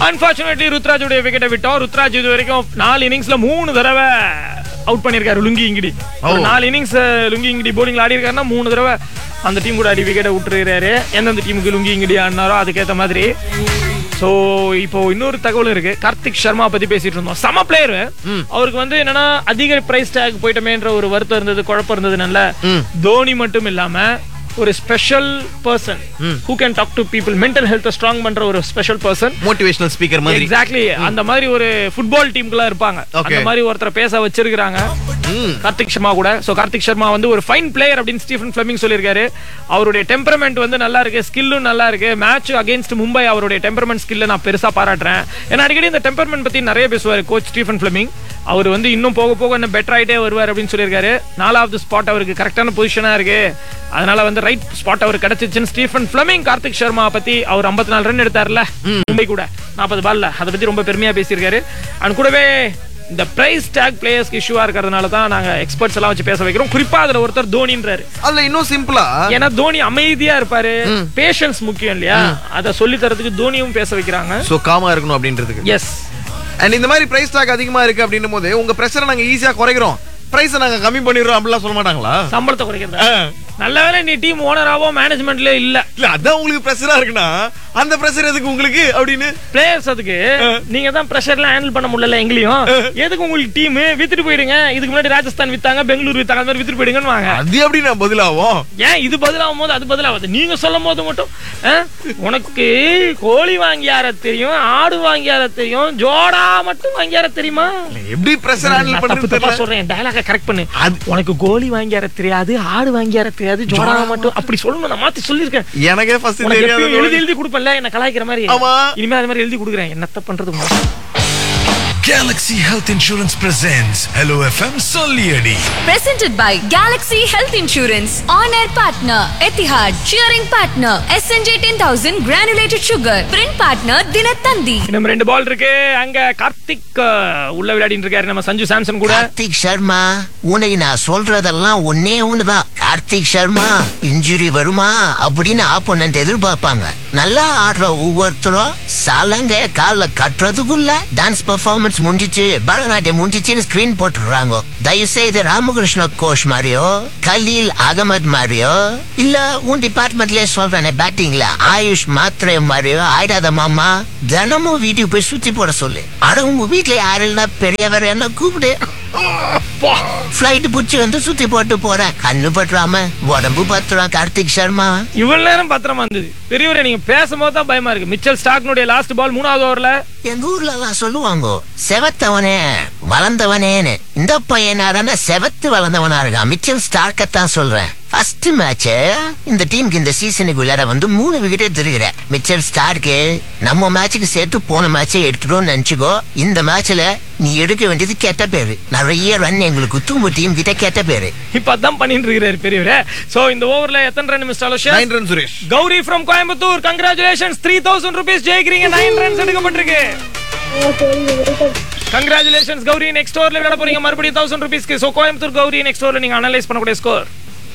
Unfortunately ருத்ராஜுடைய விக்கெட்டை விட்டோம் ருத்ராஜ் இது வரைக்கும் நாலு இன்னிங்ஸ்ல மூணு தடவை அவுட் பண்ணிருக்காரு லுங்கி இங்கிடி ஒரு நாலு இன்னிங்ஸ் லுங்கி இங்கிடி போலிங்ல ஆடி இருக்காருன்னா மூணு தடவை அந்த டீம் கூட அடி விக்கெட்டை விட்டுருக்காரு எந்தெந்த டீமுக்கு லுங்கி இங்கிடி ஆடினாரோ அதுக்கேற்ற மாதிரி சோ இப்போ இன்னொரு தகவல் இருக்கு கார்த்திக் சர்மா பத்தி பேசிட்டு இருந்தோம் சம பிளேயர் அவருக்கு வந்து என்னன்னா அதிக பிரைஸ் டேக் போயிட்டமேன்ற ஒரு வருத்தம் இருந்தது குழப்பம் இருந்ததுனால தோனி மட்டும் இல்லாம ஒரு special person who can talk to people mental health strong பண்ற ஒரு ஸ்பெஷல் பர்சன் மோட்டிவேஷனல் ஸ்பீக்கர் மாதிரி எக்ஸாக்ட்லி அந்த மாதிரி ஒரு ஃபுட்பால் டீமுக்குலாம் இருப்பாங்க Okay. அந்த மாதிரி ஒருத்தரை பேச வச்சிருக்காங்க கார்த்திக் சர்மா கூட சோ கார்த்திக் சர்மா வந்து ஒரு ஃபைன் பிளேயர் அப்படின்னு ஸ்டீஃபன் ஃபிளமிங் சொல்லியிருக்காரு அவருடைய டெம்பரமெண்ட் வந்து நல்லா இருக்கு ஸ்கில்லும் நல்லா இருக்கு மேட்ச் அகைன்ஸ்ட் மும்பை அவருடைய டெம்பரமெண்ட் ஸ்கில்ல நான் பெருசா பாராட்டுறேன் ஏன்னா அடிக்கடி இந்த டெம்பரமெண்ட் பத்தி நிறைய பேசுவார் கோச் ஸ்டீஃபன் ஃபிளமிங் அவர் வந்து இன்னும் போக போக இன்னும் பெட்டர் ஆயிட்டே வருவார் அப்படின்னு சொல்லியிருக்காரு நாலாவது ஸ்பாட் அவருக்கு கரெக்டான பொசிஷனா இருக்கு அதனால வந்து ரைட் ஸ்பாட் அவர் கிடைச்சிச்சுன்னு ஸ்டீஃபன் ஃபிளமிங் கார்த்திக் சர்மா பத்தி அவர் 54 நாலு ரன் எடுத்தார்ல மும்பை கூட நாற்பது பால்ல அதை பத்தி ரொம்ப பெருமையா பேசியிருக்காரு அண்ட் கூடவே இந்த பிரைஸ் டேக் பிளேயர்ஸ்க்கு இஷ்யூவா இருக்கிறதுனால தான் நாங்க எக்ஸ்பர்ட்ஸ் எல்லாம் வச்சு பேச வைக்கிறோம் குறிப்பா அதுல ஒருத்தர் தோனின்றாரு அதுல இன்னும் சிம்பிளா ஏன்னா தோனி அமைதியா இருப்பாரு பேஷன்ஸ் முக்கியம் இல்லையா அதை சொல்லி தரதுக்கு தோனியும் பேச வைக்கிறாங்க சோ காமா இருக்கணும் அப்படின்றதுக்கு எஸ் அண்ட் இந்த மாதிரி பிரைஸ் டாக் அதிகமா இருக்கு அப்படின்னும் போது உங்க பிரஷரை நாங்க ஈஸியா குறைக்கிறோம் பிரைஸ் நாங்க கம்மி பண்ணிடுறோம் அப்படிலாம் சொல்ல மாட்டாங்களா சம்பளத்தை குறைக்கிறது நல்ல வேளை நீ டீம் ஓனராவோ மேனேஜ்மெண்ட்ல இல்ல இல்ல அதான் உங்களுக்கு பிரஷரா இருக்குன்னா அந்த பிரஷர் எதுக்கு உங்களுக்கு அப்படின்னு பிளேயர்ஸ் அதுக்கு நீங்க தான் பிரஷர்லாம் ஹேண்டில் பண்ண முடியல எங்களையும் எதுக்கு உங்களுக்கு டீம் வித்துட்டு போயிடுங்க இதுக்கு முன்னாடி ராஜஸ்தான் வித்தாங்க பெங்களூர் வித்தாங்க அந்த மாதிரி வித்துட்டு போயிடுங்கன்னு வாங்க அது எப்படி நான் பதிலாகும் ஏன் இது பதிலாகும் போது அது பதிலாகுது நீங்க சொல்லும் போது மட்டும் ஆ? உனக்கு கோழி வாங்கியார தெரியும் ஆடு வாங்கியார தெரியும் ஜோடா மட்டும் வாங்கியார தெரியுமா எப்படி பிரஷர் ஹேண்டில் நான் தப்பு பண்றது தப்பா தெரியல சொல்றேன் டயலாக கரெக்ட் பண்ணு அது- உனக்கு கோழி வாங்கியார தெரியாது ஆடு வாங்கியார தெரியாது ஜோடா மட்டும் அப்படி சொல்லணும் நான் மாத்தி சொல்லிருக்கேன் எனக்கே ஃபர்ஸ்ட் உனக்கு தெரியாது எப்பயும் எழுதி எழுதி கொடுப்பேன்ல என்ன கலாய்க்கிற மாதிரி ஆமா. இனிமே அது மாதிரி எழுதி கொடுக்குறேன் என்னத்த பண்றது உனக்கு? Galaxy Health Insurance presents Hello FM Solieri. Presented by Galaxy Health Insurance. On air partner Etihad. Cheering partner SNJ 10000 granulated sugar. Print partner Dinatandi. நம்ம ரெண்டு பால் இருக்கு அங்க கார்த்திக் அஹ், உள்ள விளையாடிட்டு இருக்காரு நம்ம சஞ்சு சாம்சன் கூட கார்த்திக் சர்மா உனக்கு நான் சொல்றதெல்லாம் ஒன்னே ஒண்ணுதான் கார்த்திக் சர்மா இன்ஜுரி வருமா அப்படின்னு ஆப்போனன்ட் எதிர்பார்ப்பாங்க நல்லா ஆடுற ஒவ்வொருத்தரும் சலங்க கால்ல கட்டுறதுக்குள்ள டான்ஸ் பெர்ஃபார்மன்ஸ் முடிஞ்சிச்சு பரதநாட்டியம் முடிஞ்சிச்சுன்னு ஸ்கிரீன் போட்டுடுறாங்க தயவு செய்து ராமகிருஷ்ண கோஷ் மாதிரியோ கலீல் அகமது மாதிரியோ இல்ல உன் டிபார்ட்மெண்ட்லயே சொல்றேனே பேட்டிங்ல ஆயுஷ் மாத்திரை மாதிரியோ ஆயிடாத மாமா தினமும் வீட்டுக்கு போய் சுத்தி போட சொல்லு அட உங்க வீட்டுல யாரு இல்லைன்னா பெரியவர் என்ன கூப்பிடு ஃபிளைட் புடிச்சு வந்து சுத்தி போட்டு போறேன் கண்ணு பற்றாம உடம்பு பத்துறான் கார்த்திக் சர்மா இவ்வளவு நேரம் பத்திரமா இருந்தது பெரியவரே நீங்க பேசும்போது தான் பயமா இருக்கு மிச்சல் ஸ்டாக்னுடைய லாஸ்ட் பால் மூணாவது ஓவர்ல எங்க ஊர்ல எல்லாம் சொல்லுவாங்க செவத்தவனே வளர்ந்தவனேன்னு இந்த பையனாரான செவத்து வளர்ந்தவனா இருக்கான் மிச்சல் ஸ்டார்க்கத்தான் சொல்றேன் ஃபர்ஸ்ட் மேட்ச் இந்த டீமுக்கு இந்த சீசனுக்கு விளையாட வந்து மூணு விக்கெட் எடுத்துருக்கிற மிச்சல் ஸ்டார்க்கு நம்ம மேட்சுக்கு சேர்த்து போன மேட்சை எடுத்துட்டோம்னு நினைச்சுக்கோ இந்த மேட்ச்ல நீ எடுக்க வேண்டியது கெட்ட பேரு நிறைய ரன் எங்களுக்கு தூம்பு டீம் கிட்ட கெட்ட பேரு இப்ப அதான் பண்ணிட்டு இருக்கிறாரு பெரியவரே சோ இந்த ஓவர்ல எத்தனை run mister nine Aloysius run Suresh Gowri from Coimbatore congratulations three thousand rupees ஜெயிக்கிறீங்க நைன் ரன்ஸ் எடுக்கப்பட்டிருக்கு கங்க்ராச்சுலேஷன்ஸ் கௌரி நெக்ஸ்ட் ஓவர்ல விளையாட போறீங்க மறுபடியும் தௌசண்ட் ருபீஸ்க்கு சோ கோயம்புத்தூர் கௌரி நெக்ஸ்ட் ஓவர்ல நீங்க அனலைஸ் பண்ணக்கூடிய ஸ்கோர்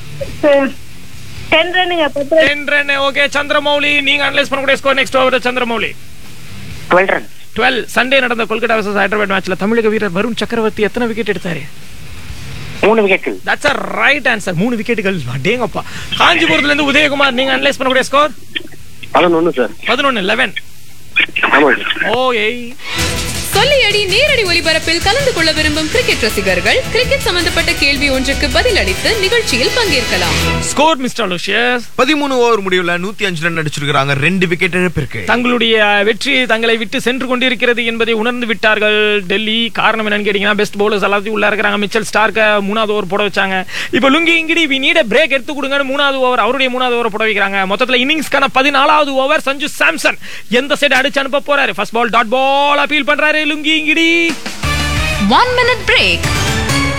டென் ரன்னுங்க பத்து run ten run okay Chandramouli நீங்க அனலைஸ் பண்ணக்கூடிய score next over Chandramouli twelve run twelve Sunday நடந்த கொல்கத்தா வர்சஸ் ஹைதராபாத் மேட்ச்ல தமிழக வீரர் வருண் சக்கரவர்த்தி எத்தனை விக்கெட் எடுத்தாரு மூணு விக்கெட்டுகள் தட்ஸ் அ ரைட் ஆன்சர் மூணு விக்கெட்டுகள் அடேங்கப்பா காஞ்சிபுரத்துல இருந்து உதயகுமார் நீங்க அனலைஸ் பண்ணக்கூடிய ஸ்கோர் பதினொன்னு சார் பதினொன்னு லெவன் ஆமாம் ஓ ஏய் சொல்லியடி நேரடி ஒளிபரப்பில் கலந்து கொள்ள விரும்பும் கிரிக்கெட் ரசிகர்கள் கிரிக்கெட் சம்பந்தப்பட்ட கேள்வி ஒன்றுக்கு பதில் அளித்து நிகழ்ச்சியில் பங்கேற்கலாம் ஸ்கோர் மிஸ்டர் அலோஷியஸ் பதிமூணு ஓவர் முடிவுல நூத்தி அஞ்சு ரன் அடிச்சிருக்காங்க ரெண்டு விக்கெட் இழப்பிற்கு தங்களுடைய வெற்றி தங்களை விட்டு சென்று கொண்டிருக்கிறது என்பதை உணர்ந்து விட்டார்கள் டெல்லி காரணம் என்னன்னு கேட்டீங்கன்னா பெஸ்ட் பவுலர்ஸ் எல்லாத்தையும் உள்ள இருக்கிறாங்க மிச்சல் ஸ்டார்க்க மூணாவது ஓவர் போட வச்சாங்க இப்போ Lungi Ngidi we need a break எடுத்து கொடுங்கன்னு மூணாவது ஓவர் அவருடைய மூணாவது ஓவர் போட வைக்கிறாங்க மொத்தத்துல இன்னிங்ஸ்க்கான பதினாலாவது ஓவர் சஞ்சு சாம்சன் எந்த சைடு அடிச்சு அனுப்ப போறாரு first ball dot ball appeal பண்றாரு Lungi Ngidi One minute break.